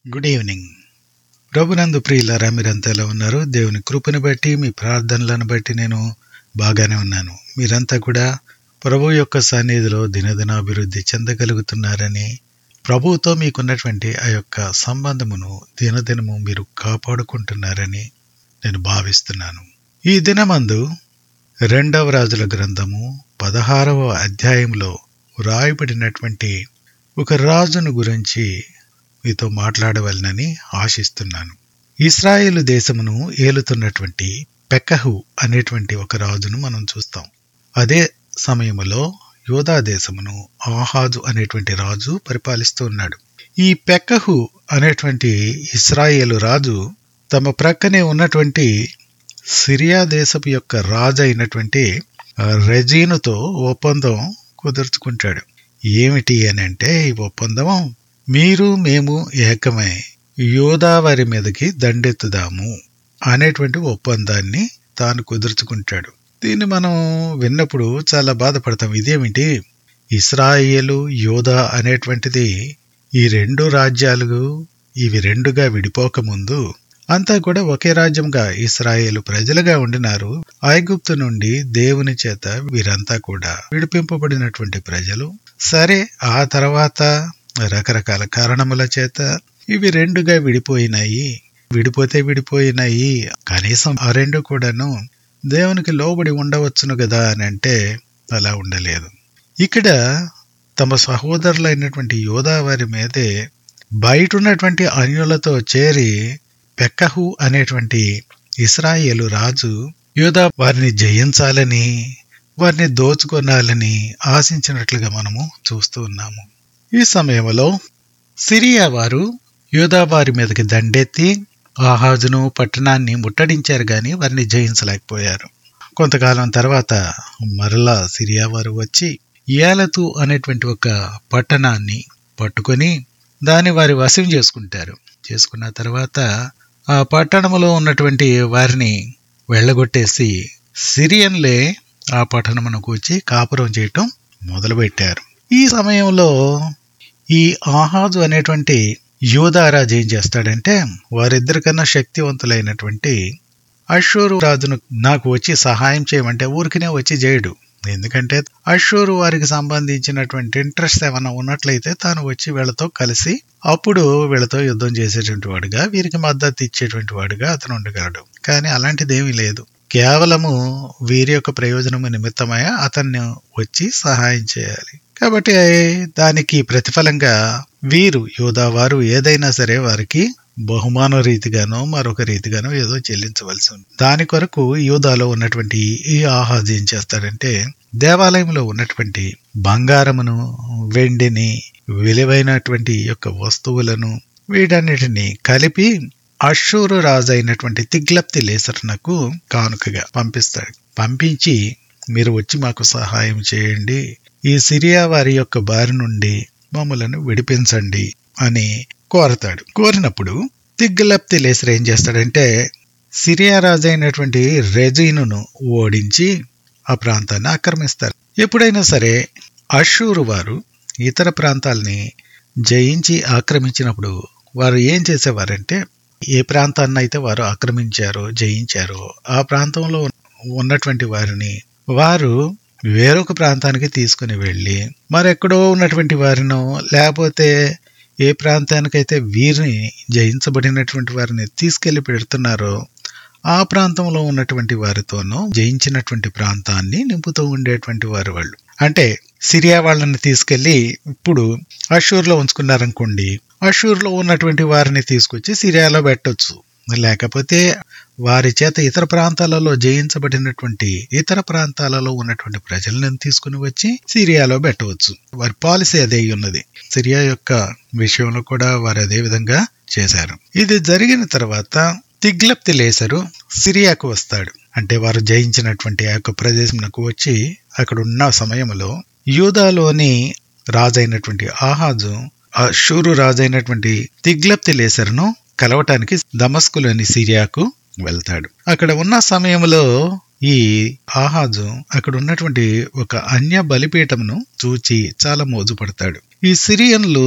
good evening ప్రభునందు ప్రియులారా మీరంతా ఎలా ఉన్నారు దేవుని కృపను బట్టి మీ ప్రార్థనలను బట్టి నేను బాగానే ఉన్నాను మీరంతా కూడా ప్రభు యొక్క సన్నిధిలో దినదినాభివృద్ధి చెందగలుగుతున్నారని ప్రభువుతో మీకున్నటువంటి ఆ యొక్క సంబంధమును దినదినము మీరు కాపాడుకుంటున్నారని నేను భావిస్తున్నాను ఈ దినమందు రెండవ రాజుల గ్రంథము పదహారవ అధ్యాయంలో వ్రాయబడినటువంటి ఒక రాజును గురించి మీతో మాట్లాడవలనని ఆశిస్తున్నాను ఇస్రాయేలు దేశమును ఏలుతున్నటువంటి పెక్కహు అనేటువంటి ఒక రాజును మనం చూస్తాం అదే సమయంలో యోధా దేశమును ఆహాజు అనేటువంటి రాజు పరిపాలిస్తూ ఉన్నాడు ఈ పెక్కహు అనేటువంటి ఇస్రాయేలు రాజు తమ ప్రక్కనే ఉన్నటువంటి సిరియా దేశపు యొక్క రాజు అయినటువంటి రెజీనుతో ఒప్పందం కుదుర్చుకుంటాడు ఏమిటి అని అంటే ఈ ఒప్పందం మీరు మేము ఏకమై యోదావరి మీదకి దండెత్తుదాము అనేటువంటి ఒప్పందాన్ని తాను కుదుర్చుకుంటాడు దీన్ని మనం విన్నప్పుడు చాలా బాధపడతాం ఇదేమిటి ఇస్రాయేలు యోధా అనేటువంటిది ఈ రెండు రాజ్యాలు ఇవి రెండుగా విడిపోకముందు అంతా కూడా ఒకే రాజ్యంగా ఇస్రాయేలు ప్రజలుగా ఉండినారు ఐగుప్తు నుండి దేవుని చేత వీరంతా కూడా విడిపింపబడినటువంటి ప్రజలు సరే ఆ తర్వాత రకరకాల కారణముల చేత ఇవి రెండుగా విడిపోయినాయి విడిపోతే విడిపోయినాయి కనీసం ఆ రెండు కూడాను దేవునికి లోబడి ఉండవచ్చును కదా అని అంటే అలా ఉండలేదు ఇక్కడ తమ సహోదరులైనటువంటి యోధావారి మీదే బయట ఉన్నటువంటి అన్యులతో చేరి పెక్కహు అనేటువంటి ఇస్రాయేలు రాజు యోధా వారిని జయించాలని వారిని దోచుకొనాలని ఆశించినట్లుగా మనము చూస్తూ ఉన్నాము ఈ సమయంలో సిరియా వారు యోధా వారి మీదకి దండెత్తి ఆహాజును పట్టణాన్ని ముట్టడించారు గాని వారిని జయించలేకపోయారు కొంతకాలం తర్వాత మరలా సిరియా వారు వచ్చి ఏలతు అనేటువంటి ఒక పట్టణాన్ని పట్టుకొని దాన్ని వారి వశం చేసుకుంటారు చేసుకున్న తర్వాత ఆ పట్టణంలో ఉన్నటువంటి వారిని వెళ్ళగొట్టేసి సిరియన్లే ఆ పట్టణమునకు వచ్చి కాపురం చేయటం మొదలుపెట్టారు ఈ సమయంలో ఈ ఆహాజు అనేటువంటి యోధారాజు ఏం చేస్తాడంటే వారిద్దరికన్నా శక్తివంతులైనటువంటి అశ్వరు రాజును నాకు వచ్చి సహాయం చేయమంటే ఊరికినే వచ్చి చేయడు ఎందుకంటే అశ్వరు వారికి సంబంధించినటువంటి ఇంట్రెస్ట్ ఏమైనా ఉన్నట్లయితే తాను వచ్చి వీళ్ళతో కలిసి అప్పుడు వీళ్ళతో యుద్ధం చేసేటువంటి వాడుగా వీరికి మద్దతు ఇచ్చేటువంటి వాడుగా అతను ఉండగలడు కానీ అలాంటిది ఏమీ లేదు కేవలము వీరి యొక్క ప్రయోజనము నిమిత్తమై అతన్ని వచ్చి సహాయం చేయాలి కాబట్టి దానికి ప్రతిఫలంగా వీరు యోధావారు ఏదైనా సరే వారికి బహుమాన రీతిగానో మరొక రీతిగానో ఏదో చెల్లించవలసి ఉంది దాని కొరకు యూదాలో ఉన్నటువంటి ఈ ఆహాజ్ ఏం చేస్తాడంటే దేవాలయంలో ఉన్నటువంటి బంగారమును వెండిని విలువైనటువంటి యొక్క వస్తువులను వీటన్నిటిని కలిపి అషూరు రాజు అయినటువంటి తిగ్లప్తి లేసర్నకు కానుకగా పంపిస్తాడు పంపించి మీరు వచ్చి మాకు సహాయం చేయండి ఈ సిరియా వారి యొక్క బారి నుండి మమ్మలను విడిపించండి అని కోరతాడు కోరినప్పుడు తిగ్లప్తి లేసర్ ఏం చేస్తాడంటే సిరియా రాజు అయినటువంటి రెజీనును ఓడించి ఆ ప్రాంతాన్ని ఆక్రమిస్తారు ఎప్పుడైనా సరే అషూరు వారు ఇతర ప్రాంతాలని జయించి ఆక్రమించినప్పుడు వారు ఏం చేసేవారంటే ఏ ప్రాంతాన్ని అయితే వారు ఆక్రమించారో జయించారో ఆ ప్రాంతంలో ఉన్నటువంటి వారిని వారు వేరొక ప్రాంతానికి తీసుకుని వెళ్ళి మరెక్కడో ఉన్నటువంటి వారినో లేకపోతే ఏ ప్రాంతానికైతే వీరిని జయించబడినటువంటి వారిని తీసుకెళ్లి పెడుతున్నారో ఆ ప్రాంతంలో ఉన్నటువంటి వారితోనూ జయించినటువంటి ప్రాంతాన్ని నింపుతూ ఉండేటువంటి వారు వాళ్ళు అంటే సిరియా వాళ్ళని తీసుకెళ్లి ఇప్పుడు అషూర్లో ఉంచుకున్నారనుకోండి అషూర్లో ఉన్నటువంటి వారిని తీసుకొచ్చి సిరియాలో పెట్టొచ్చు లేకపోతే వారి చేత ఇతర ప్రాంతాలలో జయించబడినటువంటి ఇతర ప్రాంతాలలో ఉన్నటువంటి ప్రజలను తీసుకుని వచ్చి సిరియాలో పెట్టవచ్చు వారి పాలసీ అదే ఉన్నది సిరియా యొక్క విషయంలో కూడా వారు అదే విధంగా చేశారు ఇది జరిగిన తర్వాత తిగ్లప్తి లేసరు సిరియాకు వస్తాడు అంటే వారు జయించినటువంటి ఆ యొక్క ప్రదేశంకు వచ్చి అక్కడ ఉన్న సమయంలో యూదాలోని రాజైనటువంటి ఆహాజు ఆ షూరు రాజైనటువంటి తిగ్లప్తి లేసరును కలవటానికి దమస్కులోని సిరియాకు వెళ్తాడు అక్కడ ఉన్న సమయంలో ఈ ఆహాజు అక్కడ ఉన్నటువంటి ఒక అన్య బలిపీఠమును చూచి చాలా మోజుపడతాడు ఈ సిరియన్లు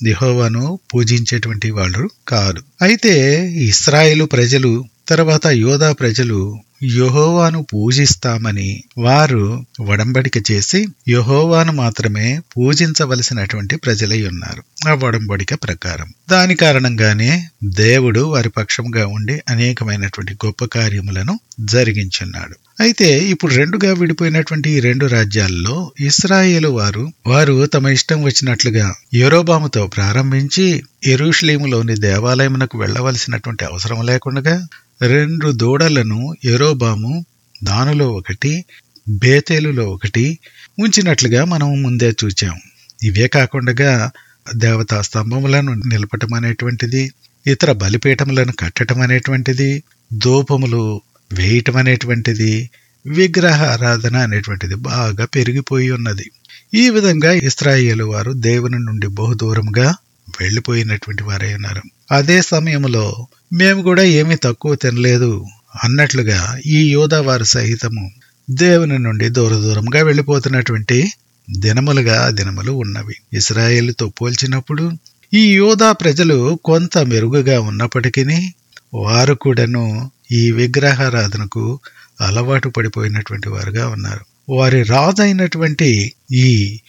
యెహోవాను పూజించేటువంటి వాళ్ళు కాదు అయితే ఇస్రాయేలు ప్రజలు తర్వాత యోధా ప్రజలు యెహోవాను పూజిస్తామని వారు వడంబడిక చేసి యెహోవాను మాత్రమే పూజించవలసినటువంటి ప్రజలై ఉన్నారు ఆ వడంబడిక ప్రకారం దాని కారణంగానే దేవుడు వారి పక్షంగా ఉండి అనేకమైనటువంటి గొప్ప కార్యములను జరిగించున్నాడు అయితే ఇప్పుడు రెండుగా విడిపోయినటువంటి ఈ రెండు రాజ్యాల్లో ఇస్రాయేలు వారు వారు తమ ఇష్టం వచ్చినట్లుగా యెరోబాముతో ప్రారంభించి ఎరుషలేములోని దేవాలయమునకు వెళ్ళవలసినటువంటి అవసరం లేకుండా రెండు దూడలను ఎరోబాము దానిలో ఒకటి బేతేలులో ఒకటి ఉంచినట్లుగా మనం ముందే చూచాం ఇవే కాకుండా దేవతా స్తంభములను నిలపటం అనేటువంటిది ఇతర బలిపీఠములను కట్టడం అనేటువంటిది ధూపములు వేయటం అనేటువంటిది విగ్రహ ఆరాధన అనేటువంటిది బాగా పెరిగిపోయి ఉన్నది ఈ విధంగా ఇస్రాయేలు వారు దేవుని నుండి బహుదూరంగా వెళ్లిపోయినటువంటి వారై ఉన్నారు అదే సమయంలో మేము కూడా ఏమీ తక్కువ తినలేదు అన్నట్లుగా ఈ యోధా వారు సహితము దేవుని నుండి దూర దూరంగా వెళ్ళిపోతున్నటువంటి దినములుగా దినములు ఉన్నవి ఇస్రాయేలుతో పోల్చినప్పుడు ఈ యోధా ప్రజలు కొంత మెరుగుగా ఉన్నప్పటికీ వారు కూడాను ఈ విగ్రహారాధనకు అలవాటు పడిపోయినటువంటి వారుగా ఉన్నారు వారి రాజు అయినటువంటి ఈ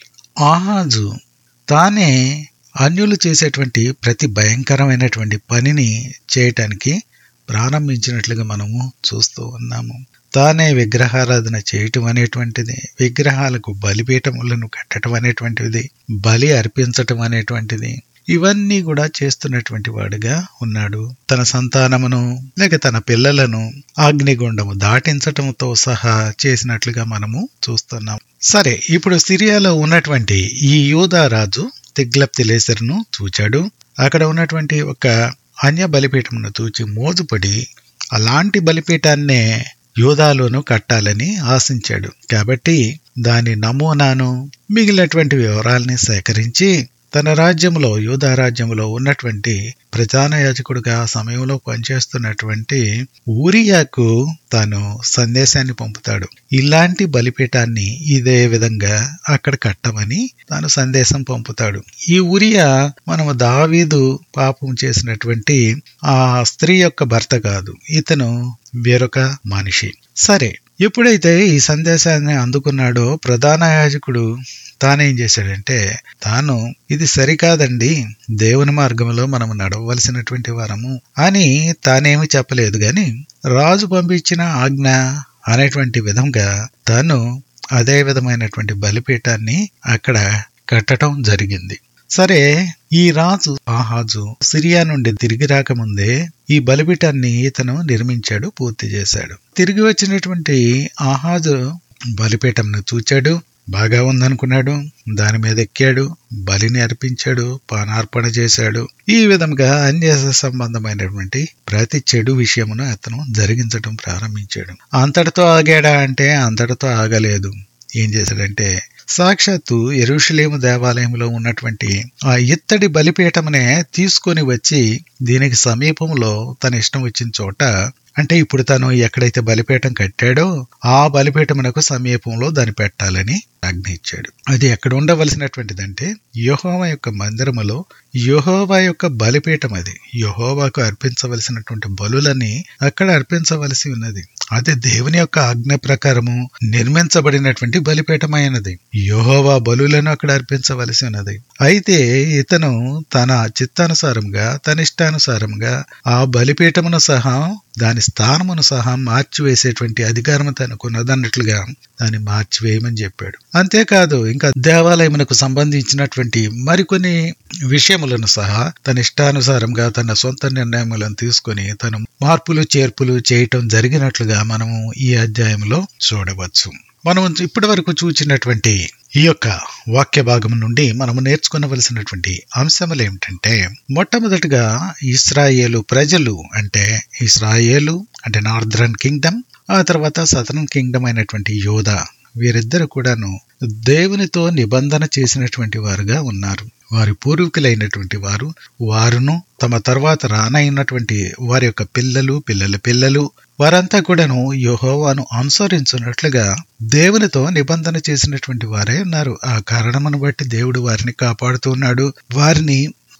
ఆహాజు తానే అన్యులు చేసేటువంటి ప్రతి భయంకరమైనటువంటి పనిని చేయటానికి ప్రారంభించినట్లుగా మనము చూస్తూ ఉన్నాము తానే విగ్రహారాధన చేయటం అనేటువంటిది విగ్రహాలకు బలిపీఠములను కట్టడం అనేటువంటిది బలి అర్పించటం అనేటువంటిది ఇవన్నీ కూడా చేస్తున్నటువంటి వాడుగా ఉన్నాడు తన సంతానమును లేక తన పిల్లలను అగ్నిగుండము దాటించటంతో సహా చేసినట్లుగా మనము చూస్తున్నాం సరే ఇప్పుడు సిరియాలో ఉన్నటువంటి ఈ యూదా రాజు తిగ్లప్తిలేసరును చూచాడు అక్కడ ఉన్నటువంటి ఒక అన్య బలిపీఠమును చూచి మోజుపడి అలాంటి బలిపీఠాన్నే యూదాలోను కట్టాలని ఆశించాడు కాబట్టి దాని నమూనాను మిగిలినటువంటి వివరాల్ని సేకరించి తన రాజ్యంలో యూదా రాజ్యంలో ఉన్నటువంటి ప్రధాన యాజకుడుగా ఆ సమయంలో పనిచేస్తున్నటువంటి ఊరియాకు తాను సందేశాన్ని పంపుతాడు ఇలాంటి బలిపీఠాన్ని ఇదే విధంగా అక్కడ కట్టమని తాను సందేశం పంపుతాడు ఈ ఊరియా మనము దావీదు పాపం చేసినటువంటి ఆ స్త్రీ యొక్క భర్త కాదు ఇతను వేరొక మనిషి సరే ఎప్పుడైతే ఈ సందేశాన్ని అందుకున్నాడో ప్రధాన యాజకుడు తానేం చేశాడంటే తాను ఇది సరికాదండి దేవుని మార్గంలో మనం నడవలసినటువంటి వారము అని తానేమి చెప్పలేదు గాని రాజు పంపించిన ఆజ్ఞ అనేటువంటి విధంగా తాను అదే విధమైనటువంటి బలిపీఠాన్ని అక్కడ కట్టడం జరిగింది సరే ఈ రాజు ఆహాజు సిరియా నుండి తిరిగి రాకముందే ఈ బలిపీఠాన్ని ఇతను నిర్మించాడు పూర్తి చేశాడు తిరిగి వచ్చినటువంటి ఆహాజు బలిపీఠంను చూచాడు బాగా ఉందనుకున్నాడు దాని మీద ఎక్కాడు బలిని అర్పించాడు పానార్పణ చేశాడు ఈ విధంగా అన్య సంబంధమైనటువంటి ప్రతి చెడు విషయమును అతను జరిగించడం ప్రారంభించాడు అంతటితో ఆగాడా అంటే అంతటితో ఆగలేదు ఏం చేశాడంటే సాక్షాత్తు ఎరుషలేము దేవాలయంలో ఉన్నటువంటి ఆ ఇత్తడి బలిపీఠమునే తీసుకొని వచ్చి దీనికి సమీపంలో తన ఇష్టం వచ్చిన చోట అంటే ఇప్పుడు తను ఎక్కడైతే బలిపీఠం కట్టాడో ఆ బలిపీఠమునకు సమీపంలో దాన్ని పెట్టాలని ఆజ్ఞ ఇచ్చాడు అది ఎక్కడ ఉండవలసినటువంటిదంటే యహోవా యొక్క మందిరములో యహోవా యొక్క బలిపీఠం అది యహోవాకు అర్పించవలసినటువంటి బలులని అక్కడ అర్పించవలసి ఉన్నది అది దేవుని యొక్క ఆజ్ఞ ప్రకారము నిర్మించబడినటువంటి బలిపీఠమైనది యహోవా బలులను అక్కడ అర్పించవలసి ఉన్నది అయితే ఇతను తన చిత్తానుసారంగా తన ఇష్టానుసారంగా ఆ బలిపీఠమును సహా దాని స్థానమును సహా మార్చివేసేటువంటి అధికారం తనకు ఉన్నదన్నట్లుగా దాన్ని మార్చివేయమని చెప్పాడు అంతేకాదు ఇంకా దేవాలయమునకు సంబంధించినటువంటి మరికొన్ని విషయములను సహా తన ఇష్టానుసారంగా తన సొంత నిర్ణయములను తీసుకొని తను మార్పులు చేర్పులు చేయటం జరిగినట్లుగా మనము ఈ అధ్యాయంలో చూడవచ్చు మనం ఇప్పటి వరకు చూచినటువంటి ఈ యొక్క వాక్య భాగం నుండి మనము నేర్చుకునవలసినటువంటి అంశములు ఏమిటంటే మొట్టమొదటిగా ఇస్రాయేలు ప్రజలు అంటే ఇస్రాయేలు అంటే నార్దరన్ కింగ్డమ్ ఆ తర్వాత సదరన్ కింగ్డమ్ అయినటువంటి యోధ వీరిద్దరు కూడాను దేవునితో నిబంధన చేసినటువంటి వారుగా ఉన్నారు వారి పూర్వీకులైనటువంటి వారు వారును తమ తర్వాత రానైనటువంటి వారి యొక్క పిల్లలు పిల్లల పిల్లలు వారంతా కూడాను యహోవాను అనుసరించున్నట్లుగా దేవునితో నిబంధన చేసినటువంటి వారే ఉన్నారు ఆ కారణమును బట్టి దేవుడు వారిని కాపాడుతున్నాడు వారిని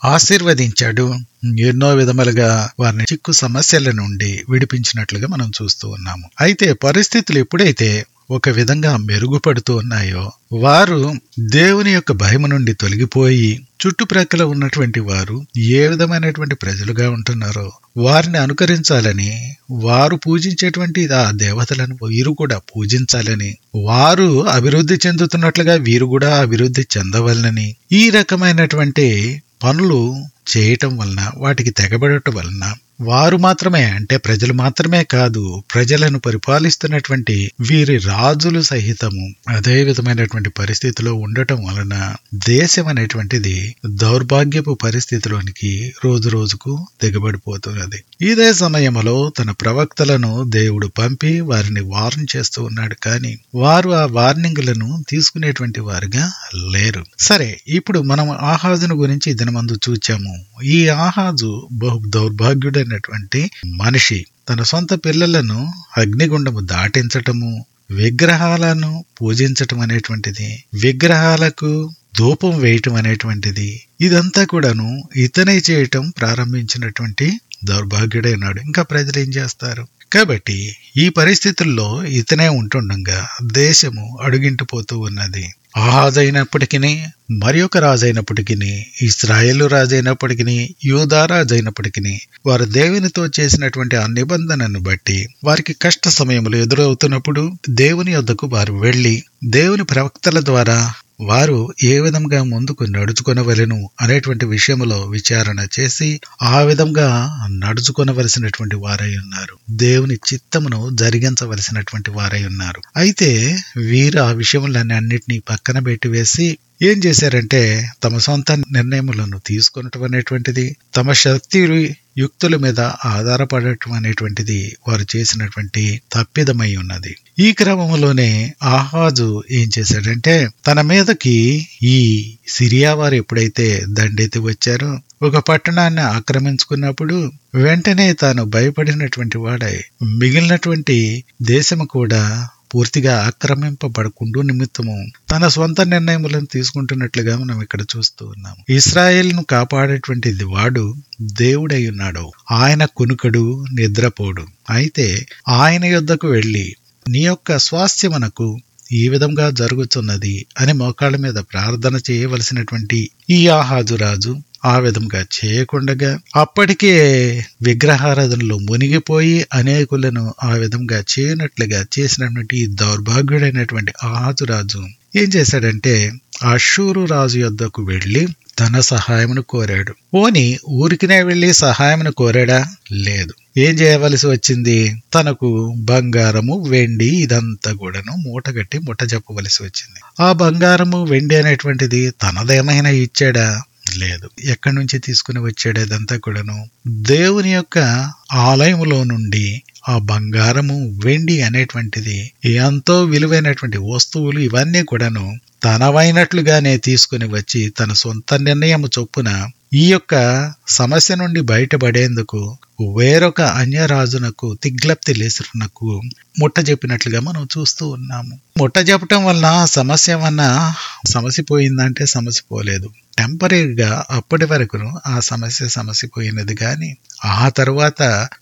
ఆశీర్వదించాడు ఎన్నో విధములుగా వారిని చిక్కు సమస్యల నుండి విడిపించినట్లుగా మనం చూస్తూ ఉన్నాము అయితే పరిస్థితులు ఎప్పుడైతే ఒక విధంగా మెరుగుపడుతూ ఉన్నాయో వారు దేవుని యొక్క భయము నుండి తొలగిపోయి చుట్టుప్రక్కల ఉన్నటువంటి వారు ఏ విధమైనటువంటి ప్రజలుగా ఉంటున్నారో వారిని అనుకరించాలని వారు పూజించేటువంటి ఆ దేవతలను వీరు కూడా పూజించాలని వారు అభివృద్ధి చెందుతున్నట్లుగా వీరు కూడా అభివృద్ధి చెందవలనని ఈ రకమైనటువంటి పనులు చేయటం వలన వాటికి తెగబడటం వలన వారు మాత్రమే అంటే ప్రజలు మాత్రమే కాదు ప్రజలను పరిపాలిస్తున్నటువంటి వీరి రాజులు సహితము అదే విధమైనటువంటి పరిస్థితిలో ఉండటం వలన దేశం అనేటువంటిది దౌర్భాగ్యపు పరిస్థితిలోనికి రోజు రోజుకు దిగబడిపోతున్నది ఇదే సమయంలో తన ప్రవక్తలను దేవుడు పంపి వారిని వార్న్ చేస్తూ ఉన్నాడు కానీ వారు ఆ వార్నింగ్లను తీసుకునేటువంటి వారుగా లేరు సరే ఇప్పుడు మనం ఆహాజును గురించి దినమందు చూచాము ఈ ఆహాజు బహు దౌర్భాగ్యుడైనటువంటి మనిషి తన సొంత పిల్లలను అగ్నిగుండము దాటించటము విగ్రహాలను పూజించటం అనేటువంటిది విగ్రహాలకు ధూపం వేయటం అనేటువంటిది ఇదంతా కూడాను ఇతనే చేయటం ప్రారంభించినటువంటి దౌర్భాగ్యుడైనాడు ఇంకా ప్రజలు ఏం చేస్తారు కాబట్టి ఈ పరిస్థితుల్లో ఇతనే ఉంటుండగా దేశము అడుగింటిపోతూ ఉన్నది ఆహాజైనప్పటికీ మరి ఒక రాజైనప్పటికీ ఇస్రాయేలు రాజైనప్పటికీ యూదా రాజైనప్పటికీ వారు దేవునితో చేసినటువంటి ఆ నిబంధనను బట్టి వారికి కష్ట సమయములు ఎదురవుతున్నప్పుడు దేవుని యొద్దకు వారు వెళ్లి దేవుని ప్రవక్తల ద్వారా వారు ఏ విధంగా ముందుకు నడుచుకొనవలెను అనేటువంటి విషయంలో విచారణ చేసి ఆ విధంగా నడుచుకొనవలసినటువంటి వారై ఉన్నారు దేవుని చిత్తమును జరిగించవలసినటువంటి వారై ఉన్నారు అయితే వీరు ఆ విషయములన్నీ అన్నిటినీ పక్కన పెట్టి వేసి ఏం చేశారంటే తమ సొంత నిర్ణయములను తీసుకొనటం అనేటువంటిది తమ శక్తి యుక్తుల మీద ఆధారపడటం అనేటువంటిది వారు చేసినటువంటి తప్పిదమై ఉన్నది ఈ క్రమంలోనే ఆహాజు ఏం చేశాడంటే తన మీదకి ఈ సిరియా వారు ఎప్పుడైతే దండెత్తి వచ్చారో ఒక పట్టణాన్ని ఆక్రమించుకున్నప్పుడు వెంటనే తాను భయపడినటువంటి వాడై మిగిలినటువంటి దేశము కూడా పూర్తిగా ఆక్రమింపబడకుండు నిమిత్తము తన సొంత నిర్ణయములను తీసుకుంటున్నట్లుగా మనం ఇక్కడ చూస్తూ ఉన్నాము ఇస్రాయేల్ను కాపాడేటువంటిది వాడు దేవుడై ఉన్నాడు ఆయన కునుకడు నిద్రపోడు అయితే ఆయన యొద్దకు వెళ్ళి నీ యొక్క స్వాస్థ్యమునకు ఈ విధంగా జరుగుతున్నది అని మోకాళ్ళ మీద ప్రార్థన చేయవలసినటువంటి ఈ ఆహాజు రాజు ఆ విధంగా చేయకుండగా అప్పటికే విగ్రహారాధనలో మునిగిపోయి అనేకులను ఆ విధంగా చేయనట్లుగా చేసినటువంటి ఈ దౌర్భాగ్యుడైనటువంటి ఆహాజు రాజు ఏం చేశాడంటే అషూరు రాజు యొద్దకు వెళ్లి తన సహాయమును కోరాడు పోని ఊరికినే వెళ్లి సహాయమును కోరాడా లేదు ఏం చేయవలసి వచ్చింది తనకు బంగారము వెండి ఇదంతా కూడాను మూటగట్టి ముట్ట చెప్పవలసి వచ్చింది ఆ బంగారము వెండి అనేటువంటిది తనదేమైనా ఇచ్చాడా లేదు ఎక్కడి నుంచి తీసుకుని వచ్చాడు అదంతా కూడాను దేవుని యొక్క ఆలయములో నుండి ఆ బంగారము వెండి అనేటువంటిది ఎంతో విలువైనటువంటి వస్తువులు ఇవన్నీ కూడాను తనవైనట్లుగానే తీసుకుని వచ్చి తన సొంత నిర్ణయం చొప్పున ఈ యొక్క సమస్య నుండి బయటపడేందుకు వేరొక అన్యరాజునకు తిగ్లప్తి లేసునకు ముట్ట చెప్పినట్లుగా మనం చూస్తూ ఉన్నాము ముట్ట చెప్పటం వలన సమస్య వలన సమస్య పోయిందంటే సమస్య పోలేదు టెంపరీగా అప్పటి వరకు ఆ సమస్య సమస్య పోయినది కానీ ఆ తరువాత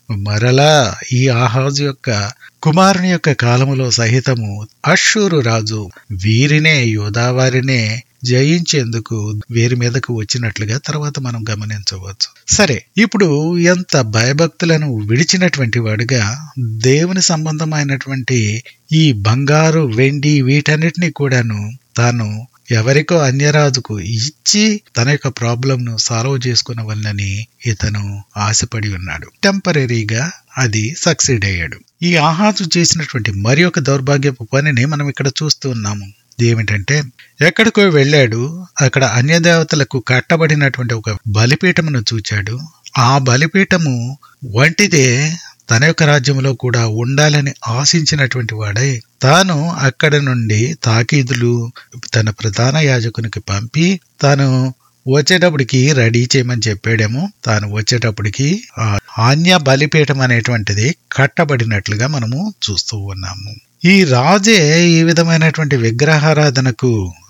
మరలా ఈ ఆహాజు యొక్క కుమారుని యొక్క కాలములో సహితము అషూరు రాజు వీరినే యోధావారినే జయించేందుకు వీరి మీదకు వచ్చినట్లుగా తర్వాత మనం గమనించవచ్చు సరే ఇప్పుడు ఎంత భయభక్తులను విడిచినటువంటి వాడుగా దేవుని సంబంధమైనటువంటి ఈ బంగారు వెండి వీటన్నిటినీ కూడాను తాను ఎవరికో అన్యరాజుకు ఇచ్చి తన యొక్క ప్రాబ్లంను సాల్వ్ చేసుకునవలనని ఇతను ఆశపడి ఉన్నాడు టెంపరీగా అది సక్సీడ్ అయ్యాడు ఈ ఆహాజు చేసినటువంటి మరి ఒక దౌర్భాగ్యపు పనిని మనం ఇక్కడ చూస్తూ ఉన్నాము ఏమిటంటే ఎక్కడికో వెళ్ళాడు అక్కడ అన్యదేవతలకు కట్టబడినటువంటి ఒక బలిపీఠమును చూచాడు ఆ బలిపీఠము వంటిదే తన యొక్క రాజ్యంలో కూడా ఉండాలని ఆశించినటువంటి వాడై తాను అక్కడ నుండి తాకీదులు తన ప్రధాన యాజకునికి పంపి తాను వచ్చేటప్పటికి రెడీ చేయమని చెప్పాడేమో తాను వచ్చేటప్పటికి ఆ ఆన్య బలిపీఠం అనేటువంటిది కట్టబడినట్లుగా మనము చూస్తూ ఉన్నాము ఈ రాజే ఈ విధమైనటువంటి విగ్రహారాధనకు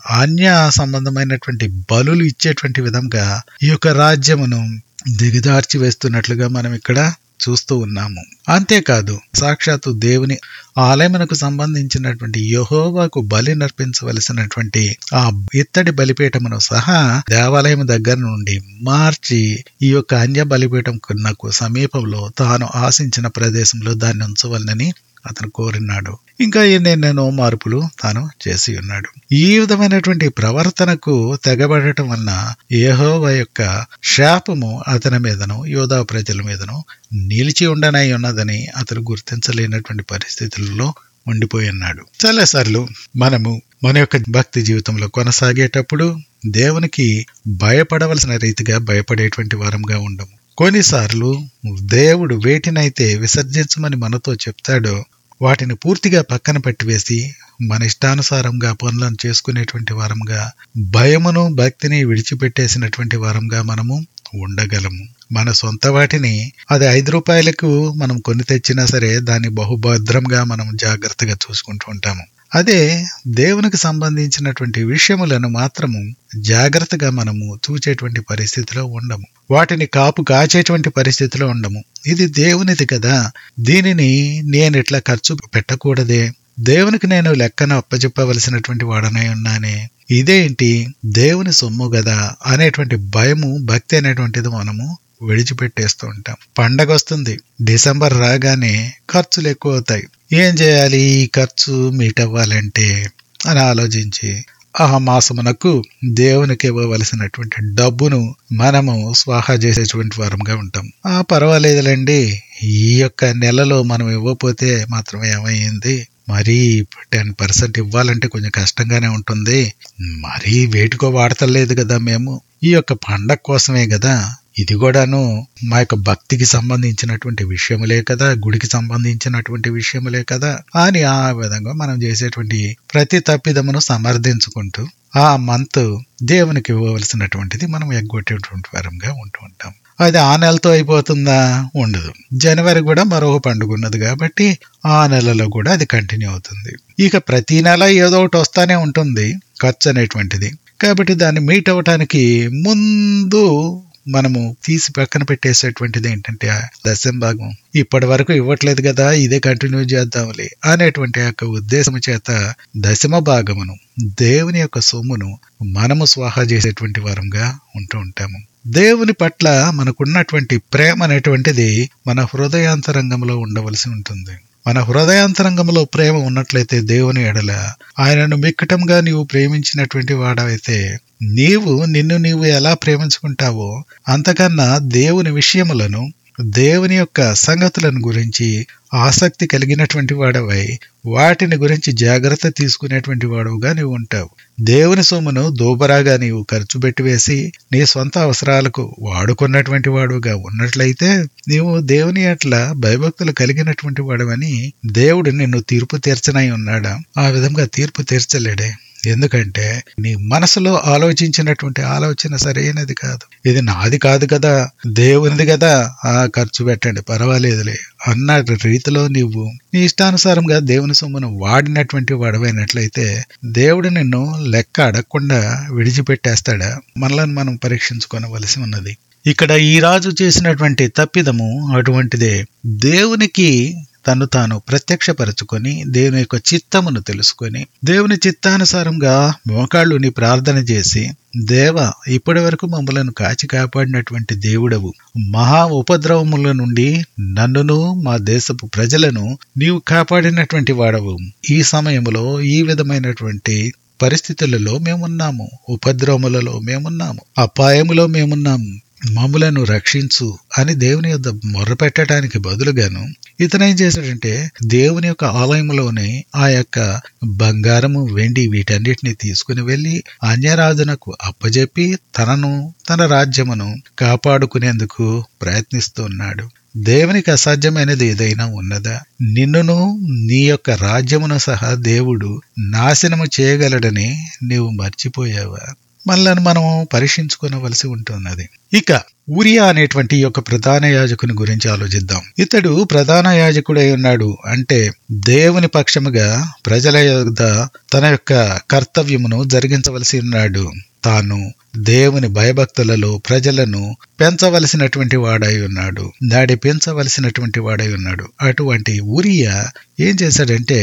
అన్య సంబంధమైనటువంటి బలులు ఇచ్చేటువంటి విధంగా ఈ యొక్క రాజ్యమును దిగదార్చి వేస్తున్నట్లుగా మనం ఇక్కడ చూస్తూ ఉన్నాము అంతేకాదు సాక్షాత్తు దేవుని ఆలయమునకు సంబంధించినటువంటి యహోవాకు బలి నర్పించవలసినటువంటి ఆ ఇత్తడి బలిపీఠమును సహా దేవాలయం దగ్గర నుండి మార్చి ఈ యొక్క అన్య బలిపీఠం నాకు సమీపంలో తాను ఆశించిన ప్రదేశంలో దాన్ని ఉంచవలనని అతను కోరినాడు ఇంకా ఎన్నెన్నెన్నో మార్పులు తాను చేసి ఉన్నాడు ఈ విధమైనటువంటి ప్రవర్తనకు తెగబడటం వలన ఏహోవ యొక్క శాపము అతని మీదను యోధా ప్రజల మీదను నిలిచి ఉండనై ఉన్నదని అతను గుర్తించలేనటువంటి పరిస్థితుల్లో ఉండిపోయి ఉన్నాడు చాలాసార్లు మనము మన యొక్క భక్తి జీవితంలో కొనసాగేటప్పుడు దేవునికి భయపడవలసిన రీతిగా భయపడేటువంటి వారంగా ఉండము కొన్నిసార్లు దేవుడు వేటినైతే విసర్జించమని మనతో చెప్తాడో వాటిని పూర్తిగా పక్కన పెట్టివేసి మన ఇష్టానుసారంగా పనులను చేసుకునేటువంటి వారంగా భయమును భక్తిని విడిచిపెట్టేసినటువంటి వారంగా మనము ఉండగలము మన సొంత వాటిని అది ఐదు రూపాయలకు మనం కొని తెచ్చినా సరే దాన్ని బహుభద్రంగా మనం జాగ్రత్తగా చూసుకుంటూ ఉంటాము అదే దేవునికి సంబంధించినటువంటి విషయములను మాత్రము జాగ్రత్తగా మనము చూచేటువంటి పరిస్థితిలో ఉండము వాటిని కాపు కాచేటువంటి పరిస్థితిలో ఉండము ఇది దేవునిది కదా దీనిని నేను ఇట్లా ఖర్చు పెట్టకూడదే దేవునికి నేను లెక్కను అప్పచెప్పవలసినటువంటి వాడనై ఉన్నానే ఇదేంటి దేవుని సొమ్ము కదా అనేటువంటి భయము భక్తి అనేటువంటిది మనము విడిచిపెట్టేస్తూ ఉంటాం పండగ వస్తుంది డిసెంబర్ రాగానే ఖర్చులు ఎక్కువ అవుతాయి ఏం చేయాలి ఈ ఖర్చు మీట్ అవ్వాలంటే అని ఆలోచించి ఆ మాసమునకు దేవునికి ఇవ్వవలసినటువంటి డబ్బును మనము స్వాహా చేసేటువంటి వారంగా ఉంటాం ఆ పర్వాలేదులేండి ఈ యొక్క నెలలో మనం ఇవ్వకపోతే మాత్రం ఏమైంది మరీ టెన్ పర్సెంట్ ఇవ్వాలంటే కొంచెం కష్టంగానే ఉంటుంది మరీ వేటికో వాడతలేదు కదా మేము ఈ యొక్క పండగ కోసమే కదా ఇది కూడాను మా యొక్క భక్తికి సంబంధించినటువంటి విషయములే కదా గుడికి సంబంధించినటువంటి విషయములే కదా అని ఆ విధంగా మనం చేసేటువంటి ప్రతి తప్పిదమును సమర్థించుకుంటూ ఆ మంత్ దేవునికి ఇవ్వవలసినటువంటిది మనం ఎగ్గొట్టేటువంటి వారంగా ఉంటూ ఉంటాం అది ఆ నెలతో అయిపోతుందా ఉండదు జనవరి కూడా మరొక పండుగ ఉన్నది కాబట్టి ఆ నెలలో కూడా అది కంటిన్యూ అవుతుంది ఇక ప్రతి నెల ఏదో ఒకటి వస్తానే ఉంటుంది ఖర్చు అనేటువంటిది కాబట్టి దాన్ని మీట్ అవ్వటానికి ముందు మనము తీసి పక్కన పెట్టేసేటువంటిది ఏంటంటే దశం భాగం ఇప్పటి వరకు ఇవ్వట్లేదు కదా ఇదే కంటిన్యూ చేద్దాంలే అనేటువంటి యొక్క ఉద్దేశం చేత దశమ భాగమును దేవుని యొక్క సొమ్మును మనము స్వాహా చేసేటువంటి వారంగా ఉంటూ ఉంటాము దేవుని పట్ల మనకున్నటువంటి ప్రేమ అనేటువంటిది మన హృదయాంతరంగంలో ఉండవలసి ఉంటుంది మన హృదయాంతరంగంలో ప్రేమ ఉన్నట్లయితే దేవుని ఎడల ఆయనను మిక్కటంగా నీవు ప్రేమించినటువంటి వాడవైతే నీవు నిన్ను నీవు ఎలా ప్రేమించుకుంటావో అంతకన్నా దేవుని విషయములను దేవుని యొక్క సంగతులను గురించి ఆసక్తి కలిగినటువంటి వాడవై వాటిని గురించి జాగ్రత్త తీసుకునేటువంటి వాడుగా నీవు ఉంటావు దేవుని సొమ్మును దూబరాగా నీవు ఖర్చు పెట్టివేసి నీ సొంత అవసరాలకు వాడుకున్నటువంటి వాడుగా ఉన్నట్లయితే నీవు దేవుని అట్ల భయభక్తులు కలిగినటువంటి వాడవని దేవుడు నిన్ను తీర్పు తీర్చనై ఉన్నాడా ఆ విధంగా తీర్పు తీర్చలేడే ఎందుకంటే నీ మనసులో ఆలోచించినటువంటి ఆలోచన సరైనది కాదు ఇది నాది కాదు కదా దేవునిది కదా ఆ ఖర్చు పెట్టండి పర్వాలేదులే అన్న రీతిలో నీవు నీ ఇష్టానుసారంగా దేవుని సొమ్మును వాడినటువంటి వాడవైనట్లయితే దేవుడు నిన్ను లెక్క అడగకుండా విడిచిపెట్టేస్తాడా మనలను మనం పరీక్షించుకోవలసి ఉన్నది ఇక్కడ ఈ రాజు చేసినటువంటి తప్పిదము అటువంటిదే దేవునికి తను తాను ప్రత్యక్షపరచుకొని దేవుని యొక్క చిత్తమును తెలుసుకొని దేవుని చిత్తానుసారంగా మోకాళ్ళుని ప్రార్థన చేసి దేవ ఇప్పటి వరకు మమ్మలను కాచి కాపాడినటువంటి దేవుడవు మహా ఉపద్రవముల నుండి నన్నును మా దేశపు ప్రజలను నీవు కాపాడినటువంటి వాడవు ఈ సమయంలో ఈ విధమైనటువంటి పరిస్థితులలో మేమున్నాము ఉపద్రవములలో మేమున్నాము అపాయములో మేమున్నాము మమ్ములను రక్షించు అని దేవుని యొద్ద మొర్రపెట్టడానికి బదులుగాను ఇతనేం చేశాడంటే దేవుని యొక్క ఆలయంలోనే ఆ యొక్క బంగారము వెండి వీటన్నిటిని తీసుకుని వెళ్లి అన్యరాజునకు అప్పజెప్పి తనను తన రాజ్యమును కాపాడుకునేందుకు ప్రయత్నిస్తున్నాడు దేవునికి అసాధ్యమైనది ఏదైనా ఉన్నదా నిన్నును నీ యొక్క రాజ్యమును సహా దేవుడు నాశనము చేయగలడని నీవు మర్చిపోయావా మనలను మనం పరీక్షించుకోవలసి ఉంటున్నది ఇక ఊరియా అనేటువంటి ఈ యొక్క ప్రధాన యాజకుని గురించి ఆలోచిద్దాం ఇతడు ప్రధాన యాజకుడై ఉన్నాడు అంటే దేవుని పక్షముగా ప్రజల యొద్ద తన యొక్క కర్తవ్యమును జరిగించవలసి ఉన్నాడు తాను దేవుని భయభక్తులలో ప్రజలను పెంచవలసినటువంటి వాడై ఉన్నాడు దాడి పెంచవలసినటువంటి వాడై ఉన్నాడు అటువంటి ఊరియా ఏం చేశాడంటే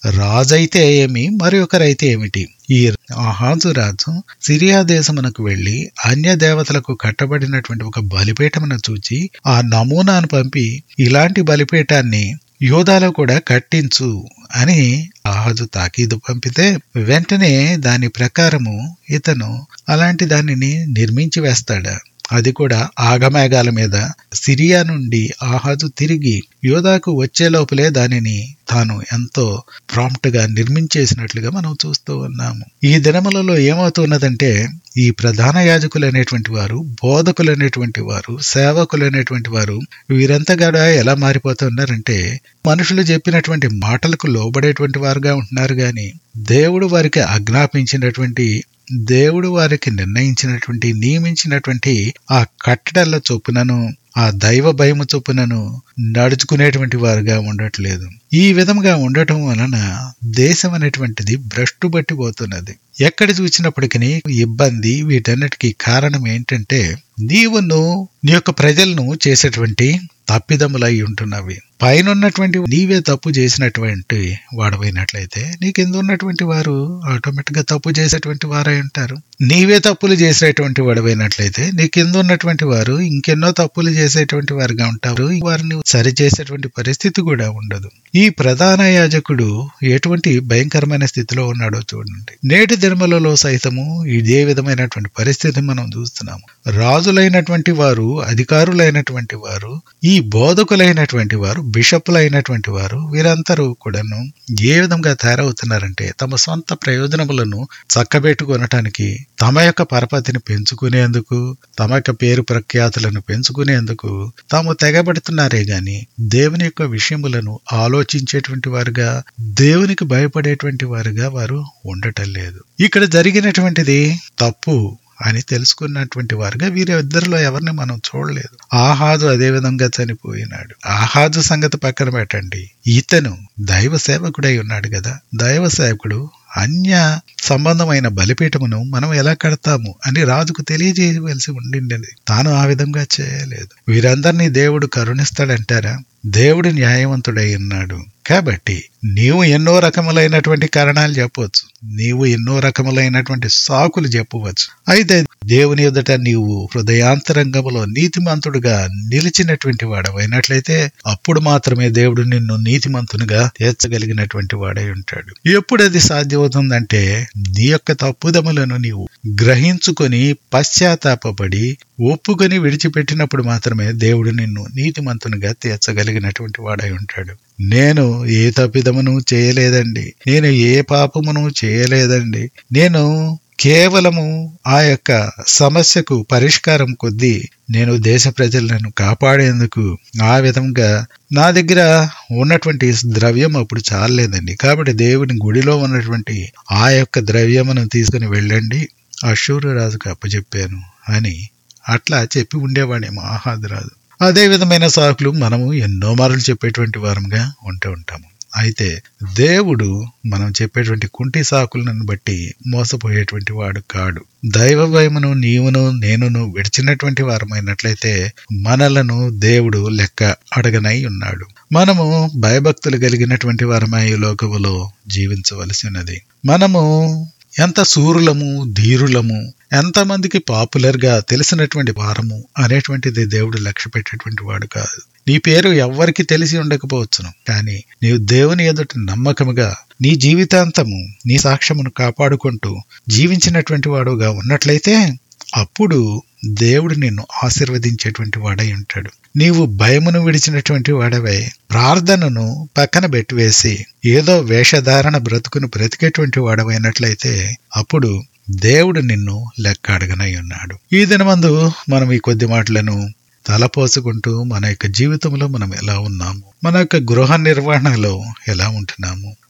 రాజైతే ఏమి మరి ఒకరైతే ఏమిటి ఈ ఆహాజు రాజు సిరియా దేశమునకు వెళ్లి అన్య దేవతలకు కట్టబడినటువంటి ఒక బలిపీఠమును చూచి ఆ నమూనాను పంపి ఇలాంటి బలిపీఠాన్ని యోధాలో కూడా కట్టించు అని ఆహాజు తాకీదు పంపితే వెంటనే దాని ప్రకారము ఇతను అలాంటి దానిని నిర్మించి వేస్తాడు అది కూడా ఆగమేఘాల మీద సిరియా నుండి ఆహాజు తిరిగి యోధాకు వచ్చే లోపలే దానిని తాను ఎంతో ప్రాంప్ట్ గా నిర్మించేసినట్లుగా మనం చూస్తూ ఉన్నాము ఈ దినములలో ఏమవుతున్నదంటే ఈ ప్రధాన యాజకులు అనేటువంటి వారు బోధకులు అనేటువంటి వారు సేవకులు అనేటువంటి వారు వీరంతా కూడా ఎలా మారిపోతున్నారంటే మనుషులు చెప్పినటువంటి మాటలకు లోబడేటువంటి వారుగా ఉంటున్నారు గాని దేవుడు వారికి ఆజ్ఞాపించినటువంటి దేవుడు వారికి నిర్ణయించినటువంటి నియమించినటువంటి ఆ కట్టడల చొప్పునను ఆ దైవ భయము చొప్పునను నడుచుకునేటువంటి వారుగా ఉండట్లేదు ఈ విధంగా ఉండటం వలన దేశం అనేటువంటిది భ్రష్టు పట్టిపోతున్నది ఎక్కడ చూసినప్పటికీ ఇబ్బంది వీటన్నిటికీ కారణం ఏంటంటే నీవును నీ యొక్క ప్రజలను చేసేటువంటి తప్పిదములై ఉంటున్నవి పైన ఉన్నటువంటి నీవే తప్పు చేసినటువంటి వాడవైనట్లయితే నీకెందు ఉన్నటువంటి వారు ఆటోమేటిక్ గా తప్పు చేసేటువంటి వారై ఉంటారు నీవే తప్పులు చేసేటువంటి వాడవైనట్లయితే నీకెందు ఉన్నటువంటి వారు ఇంకెన్నో తప్పులు చేసేటువంటి వారుగా ఉంటారు వారిని సరి చేసేటువంటి పరిస్థితి కూడా ఉండదు ఈ ప్రధాన యాజకుడు ఎటువంటి భయంకరమైన స్థితిలో ఉన్నాడో చూడండి నేటి దినములలో సైతము ఇదే విధమైనటువంటి పరిస్థితి మనం చూస్తున్నాము రాజులైనటువంటి వారు అధికారులైనటువంటి వారు ఈ బోధకులైనటువంటి వారు బిషపులైనటువంటి వారు వీరందరూ కూడాను ఏ విధంగా తయారవుతున్నారంటే తమ సొంత ప్రయోజనములను చక్కబెట్టుకొనటానికి తమ యొక్క పరపతిని పెంచుకునేందుకు తమ యొక్క పేరు ప్రఖ్యాతులను పెంచుకునేందుకు తాము తెగబడుతున్నారే గాని దేవుని యొక్క విషయములను ఆలోచించేటువంటి వారుగా దేవునికి భయపడేటువంటి వారుగా వారు ఉండటం లేదు ఇక్కడ జరిగినటువంటిది తప్పు అని తెలుసుకున్నటువంటి వారుగా వీరిద్దరిలో ఎవరిని మనం చూడలేదు ఆహాజు అదే విధంగా చనిపోయినాడు ఆహాజు సంగతి పక్కన పెట్టండి ఇతను దైవ సేవకుడై ఉన్నాడు కదా దైవ సేవకుడు అన్య సంబంధమైన బలిపీఠమును మనం ఎలా కడతాము అని రాజుకు తెలియజేయవలసి ఉండింది తాను ఆ విధంగా చేయలేదు వీరందరినీ దేవుడు కరుణిస్తాడంటారా దేవుడు న్యాయవంతుడై ఉన్నాడు కాబట్టి నీవు ఎన్నో రకములైనటువంటి కారణాలు చెప్పవచ్చు నీవు ఎన్నో రకములైనటువంటి సాకులు చెప్పవచ్చు అయితే దేవుని ఎదుట నీవు హృదయాంతరంగములో నీతిమంతుడుగా నిలిచినటువంటి వాడవైనట్లయితే అప్పుడు మాత్రమే దేవుడు నిన్ను నీతిమంతునిగా తీర్చగలిగినటువంటి వాడై ఉంటాడు ఎప్పుడు అది సాధ్యమవుతుందంటే నీ యొక్క తప్పుదములను నీవు గ్రహించుకొని పశ్చాత్తాపడి ఒప్పుకొని విడిచిపెట్టినప్పుడు మాత్రమే దేవుడు నిన్ను నీతిమంతునిగా తీర్చగలిగినటువంటి వాడై ఉంటాడు నేను ఏ తప్పిదమును చేయలేదండి నేను ఏ పాపమును చేయలేదండి నేను కేవలము ఆ యొక్క సమస్యకు పరిష్కారం కొద్దీ నేను దేశ ప్రజలను కాపాడేందుకు ఆ విధంగా నా దగ్గర ఉన్నటువంటి ద్రవ్యం అప్పుడు చాలలేదండి కాబట్టి దేవుని గుడిలో ఉన్నటువంటి ఆ యొక్క ద్రవ్యమును తీసుకుని వెళ్ళండి అశూరు రాజుకు అప్పచెప్పాను అని అట్లా చెప్పి ఉండేవాడేమో ఆహాదరాజు అదే విధమైన సాకులు మనము ఎన్నో మార్లు చెప్పేటువంటి వారంగా ఉంటూ ఉంటాము అయితే దేవుడు మనం చెప్పేటువంటి కుంటి సాకులను బట్టి మోసపోయేటువంటి వాడు కాడు దైవ భయమును నీవును నేనును విడిచినటువంటి వారమైనట్లయితే మనలను దేవుడు లెక్క అడగనై ఉన్నాడు మనము భయభక్తులు కలిగినటువంటి వారమై ఈ లోకములో జీవించవలసి ఉన్నది మనము ఎంత సూరులము ధీరులము ఎంతమందికి పాపులర్ గా తెలిసినటువంటి వారము అనేటువంటిది దేవుడు లక్ష్య పెట్టేటువంటి వాడు కాదు నీ పేరు ఎవ్వరికి తెలిసి ఉండకపోవచ్చును కానీ నీవు దేవుని ఎదుట నమ్మకముగా నీ జీవితాంతము నీ సాక్ష్యమును కాపాడుకుంటూ జీవించినటువంటి వాడుగా ఉన్నట్లయితే అప్పుడు దేవుడు నిన్ను ఆశీర్వదించేటువంటి వాడై ఉంటాడు నీవు భయమును విడిచినటువంటి వాడవై ప్రార్థనను పక్కన పెట్టివేసి ఏదో వేషధారణ బ్రతుకును బ్రతికేటువంటి వాడవైనట్లయితే అప్పుడు దేవుడు నిన్ను లెక్క అడగనై ఉన్నాడు ఈ దినమందు మనం ఈ కొద్ది మాటలను తలపోసుకుంటూ మన యొక్క జీవితంలో మనం ఎలా ఉన్నాము మన యొక్క గృహ నిర్వహణలో ఎలా ఉంటున్నాము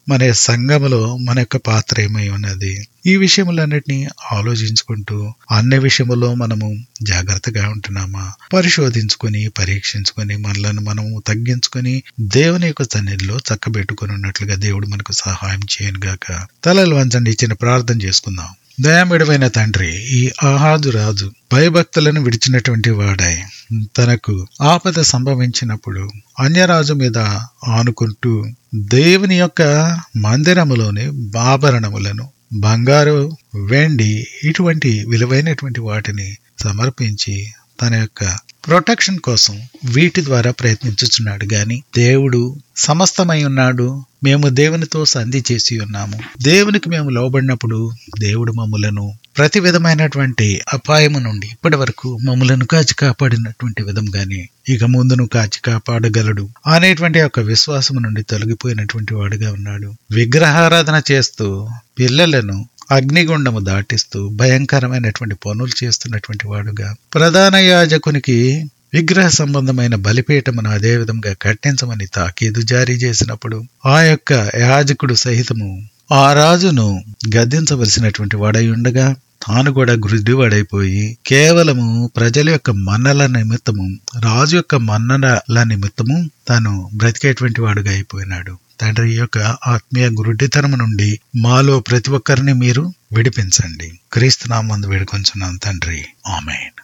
మన సంఘములో మన యొక్క పాత్ర ఏమై ఉన్నది ఈ విషయములన్నిటినీ ఆలోచించుకుంటూ అన్ని విషయములో మనము జాగ్రత్తగా ఉంటున్నామా పరిశోధించుకొని పరీక్షించుకొని మనలను మనము తగ్గించుకొని దేవుని యొక్క సన్నిధిలో చక్కబెట్టుకుని ఉన్నట్లుగా దేవుడు మనకు సహాయం చేయను గాక తలలు వంచండి ఇచ్చిన ప్రార్థన చేసుకుందాం దయామిడమైన తండ్రి ఈ ఆహాదు రాజు భయభక్తులను విడిచినటువంటి వాడాయి తనకు ఆపద సంభవించినప్పుడు అన్యరాజు మీద ఆనుకుంటూ దేవుని యొక్క మందిరములోని ఆభరణములను బంగారు వెండి ఇటువంటి విలువైనటువంటి వాటిని సమర్పించి తన యొక్క ప్రొటెక్షన్ కోసం వీటి ద్వారా ప్రయత్నించుచున్నాడు గాని దేవుడు సమస్తమై ఉన్నాడు మేము దేవునితో సంధి చేసి ఉన్నాము దేవునికి మేము లోబడినప్పుడు దేవుడు మమ్ములను ప్రతి విధమైనటువంటి అపాయము నుండి ఇప్పటి వరకు మమ్ములను కాచి కాపాడినటువంటి విధంగానే ఇక ముందును కాచి కాపాడగలడు అనేటువంటి యొక్క విశ్వాసము నుండి తొలగిపోయినటువంటి వాడుగా ఉన్నాడు విగ్రహారాధన చేస్తూ పిల్లలను అగ్నిగుండము దాటిస్తూ భయంకరమైనటువంటి పనులు చేస్తున్నటువంటి వాడుగా ప్రధాన యాజకునికి విగ్రహ సంబంధమైన బలిపీఠమును అదే విధంగా కట్టించమని తాకీదు జారీ చేసినప్పుడు ఆ యొక్క యాజకుడు సహితము ఆ రాజును గద్దించవలసినటువంటి వాడై ఉండగా తాను కూడా గురుడివాడైపోయి కేవలము ప్రజల యొక్క మన్నల నిమిత్తము రాజు యొక్క మన్నల నిమిత్తము తాను బ్రతికేటువంటి వాడుగా అయిపోయినాడు తండ్రి ఈ యొక్క ఆత్మీయ గురుడితనము నుండి మాలో ప్రతి ఒక్కరిని మీరు విడిపించండి క్రీస్తునామందు వేడుకొంచున్నాం తండ్రి ఆమెన్